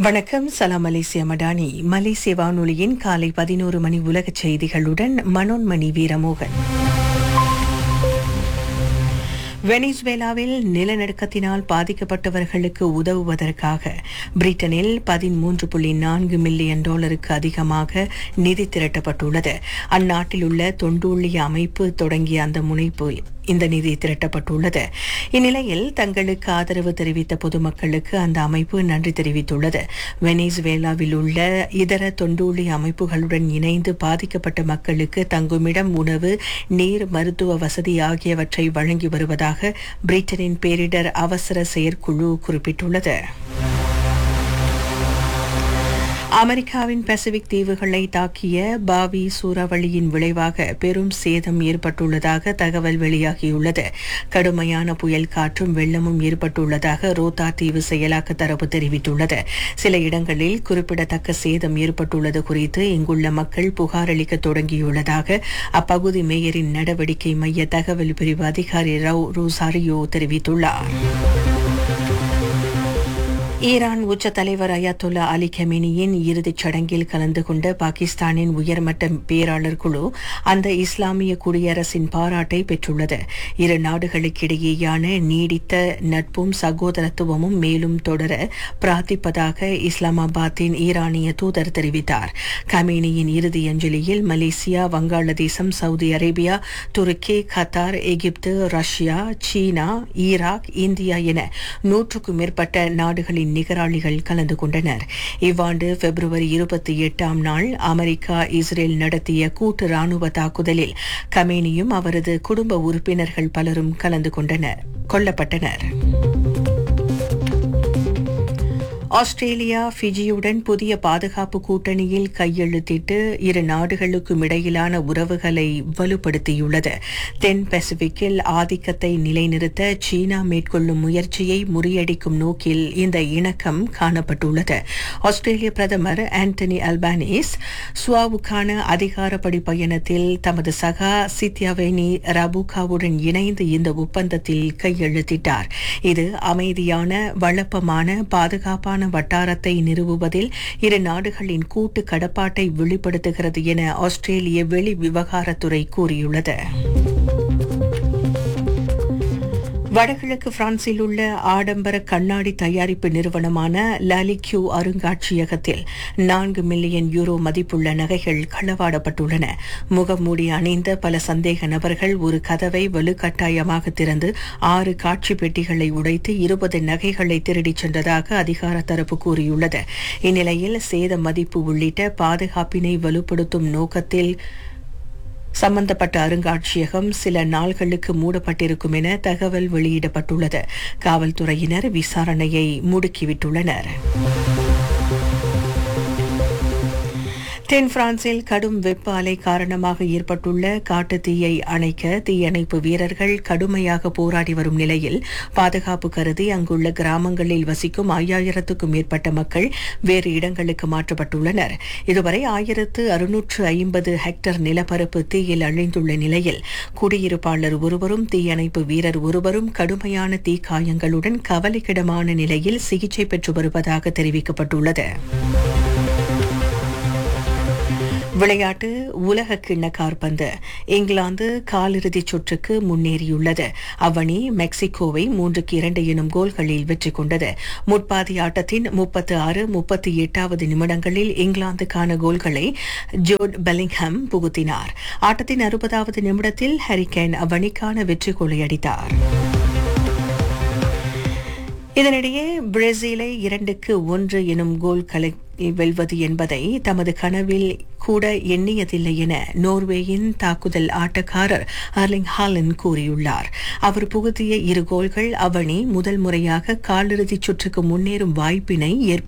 வணக்கம் சலாம் மலேசிய மடானி மலேசிய வானொலியின் காலை பதினோரு மணி உலக செய்திகளுடன் மனோன்மணி வீரமோகன் வெனிசுவேலாவில் நிலநடுக்கத்தினால் பாதிக்கப்பட்டவர்களுக்கு உதவுவதற்காக பிரிட்டனில் பதிமூன்று புள்ளி நான்கு மில்லியன் டாலருக்கு அதிகமாக நிதி திரட்டப்பட்டுள்ளது அந்நாட்டில் உள்ள தொண்டூழிய அமைப்பு தொடங்கிய அந்த முனைப்பு இந்த நிதி திரட்டப்பட்டுள்ளது இந்நிலையில் தங்களுக்கு ஆதரவு தெரிவித்த பொதுமக்களுக்கு அந்த அமைப்பு நன்றி தெரிவித்துள்ளது வெனிசுவேலாவில் உள்ள இதர தொண்டூழி அமைப்புகளுடன் இணைந்து பாதிக்கப்பட்ட மக்களுக்கு தங்குமிடம் உணவு நீர் மருத்துவ வசதி ஆகியவற்றை வழங்கி வருவதாக பிரிட்டனின் பேரிடர் அவசர செயற்குழு குறிப்பிட்டுள்ளது அமெரிக்காவின் பசிபிக் தீவுகளை தாக்கிய பாவி சூறாவளியின் விளைவாக பெரும் சேதம் ஏற்பட்டுள்ளதாக தகவல் வெளியாகியுள்ளது கடுமையான புயல் காற்றும் வெள்ளமும் ஏற்பட்டுள்ளதாக ரோத்தா தீவு செயலாக்க தரப்பு தெரிவித்துள்ளது சில இடங்களில் குறிப்பிடத்தக்க சேதம் ஏற்பட்டுள்ளது குறித்து இங்குள்ள மக்கள் புகார் அளிக்க தொடங்கியுள்ளதாக அப்பகுதி மேயரின் நடவடிக்கை மைய தகவல் பிரிவு அதிகாரி ரவ் ரோசாரியோ தெரிவித்துள்ளார் ஈரான் உச்ச தலைவர் அயாத்துல்லா அலி கெமினியின் இறுதிச் சடங்கில் கலந்து கொண்ட பாகிஸ்தானின் உயர்மட்ட பேராளர் குழு அந்த இஸ்லாமிய குடியரசின் பாராட்டை பெற்றுள்ளது இரு நாடுகளுக்கிடையேயான நீடித்த நட்பும் சகோதரத்துவமும் மேலும் தொடர பிரார்த்திப்பதாக இஸ்லாமாபாத்தின் ஈரானிய தூதர் தெரிவித்தார் கமேனியின் இறுதி அஞ்சலியில் மலேசியா வங்காளதேசம் சவுதி அரேபியா துருக்கி கத்தார் எகிப்து ரஷ்யா சீனா ஈராக் இந்தியா என நூற்றுக்கும் மேற்பட்ட நாடுகளின் நிகராளிகள் கலந்து கொண்டனர் இவ்வாண்டு பிப்ரவரி இருபத்தி எட்டாம் நாள் அமெரிக்கா இஸ்ரேல் நடத்திய கூட்டு ராணுவ தாக்குதலில் கமேனியும் அவரது குடும்ப உறுப்பினர்கள் பலரும் கலந்து கொண்டனர் கொல்லப்பட்டனர் ஆஸ்திரேலியா ஃபிஜியுடன் புதிய பாதுகாப்பு கூட்டணியில் கையெழுத்திட்டு இரு நாடுகளுக்கும் இடையிலான உறவுகளை வலுப்படுத்தியுள்ளது தென் பசிபிக்கில் ஆதிக்கத்தை நிலைநிறுத்த சீனா மேற்கொள்ளும் முயற்சியை முறியடிக்கும் நோக்கில் இந்த இணக்கம் காணப்பட்டுள்ளது ஆஸ்திரேலிய பிரதமர் ஆண்டனி அல்பானிஸ் சுவாவுக்கான அதிகாரப்படி பயணத்தில் தமது சகா சித்யாவேனி ரபுகாவுடன் இணைந்து இந்த ஒப்பந்தத்தில் கையெழுத்திட்டார் இது அமைதியான வளப்பமான பாதுகாப்பான வட்டாரத்தை நிறுவுவதில் இரு நாடுகளின் கூட்டு கடப்பாட்டை வெளிப்படுத்துகிறது என ஆஸ்திரேலிய வெளி விவகாரத்துறை கூறியுள்ளது வடகிழக்கு பிரான்சில் உள்ள ஆடம்பர கண்ணாடி தயாரிப்பு நிறுவனமான லாலிக்யூ அருங்காட்சியகத்தில் நான்கு மில்லியன் யூரோ மதிப்புள்ள நகைகள் களவாடப்பட்டுள்ளன முகமூடி அணிந்த பல சந்தேக நபர்கள் ஒரு கதவை வலுக்கட்டாயமாக திறந்து ஆறு காட்சி பெட்டிகளை உடைத்து இருபது நகைகளை திருடிச் சென்றதாக அதிகார தரப்பு கூறியுள்ளது இந்நிலையில் சேத மதிப்பு உள்ளிட்ட பாதுகாப்பினை வலுப்படுத்தும் நோக்கத்தில் சம்பந்தப்பட்ட அருங்காட்சியகம் சில நாள்களுக்கு மூடப்பட்டிருக்கும் என தகவல் வெளியிடப்பட்டுள்ளது காவல்துறையினர் விசாரணையை முடுக்கிவிட்டுள்ளனர் தென் பிரான்சில் கடும் வெப்ப அலை காரணமாக ஏற்பட்டுள்ள காட்டுத்தீயை அணைக்க தீயணைப்பு வீரர்கள் கடுமையாக போராடி வரும் நிலையில் பாதுகாப்பு கருதி அங்குள்ள கிராமங்களில் வசிக்கும் ஐயாயிரத்துக்கும் மேற்பட்ட மக்கள் வேறு இடங்களுக்கு மாற்றப்பட்டுள்ளனர் இதுவரை ஆயிரத்து அறுநூற்று ஐம்பது ஹெக்டர் நிலப்பரப்பு தீயில் அழிந்துள்ள நிலையில் குடியிருப்பாளர் ஒருவரும் தீயணைப்பு வீரர் ஒருவரும் கடுமையான தீக்காயங்களுடன் கவலைக்கிடமான நிலையில் சிகிச்சை பெற்று வருவதாக தெரிவிக்கப்பட்டுள்ளது விளையாட்டு உலக கிண்ண கார்பந்து இங்கிலாந்து காலிறுதிச் சுற்றுக்கு முன்னேறியுள்ளது அவ்வணி மெக்சிகோவை மூன்றுக்கு இரண்டு எனும் கோல்களில் வெற்றி கொண்டது முற்பாதி ஆட்டத்தின் முப்பத்து ஆறு முப்பத்தி எட்டாவது நிமிடங்களில் இங்கிலாந்துக்கான கோல்களை ஜோட் பெலிங்ஹாம் புகுத்தினார் ஆட்டத்தின் அறுபதாவது நிமிடத்தில் ஹரிகேன் அவ்வணிக்கான வெற்றி கோலை அடித்தார் இதனிடையே பிரேசிலை இரண்டுக்கு ஒன்று எனும் கோல் கலை வெல்வது என்பதை தமது கனவில் கூட எண்ணியதில்லை என நோர்வேயின் தாக்குதல் ஆட்டக்காரர் அர்லிங் ஹாலன் கூறியுள்ளார் அவர் புகுத்திய இரு கோல்கள் அவனி முதல் முறையாக காலிறுதிச் சுற்றுக்கு முன்னேறும் வாய்ப்பினை ஏற்படுத்தி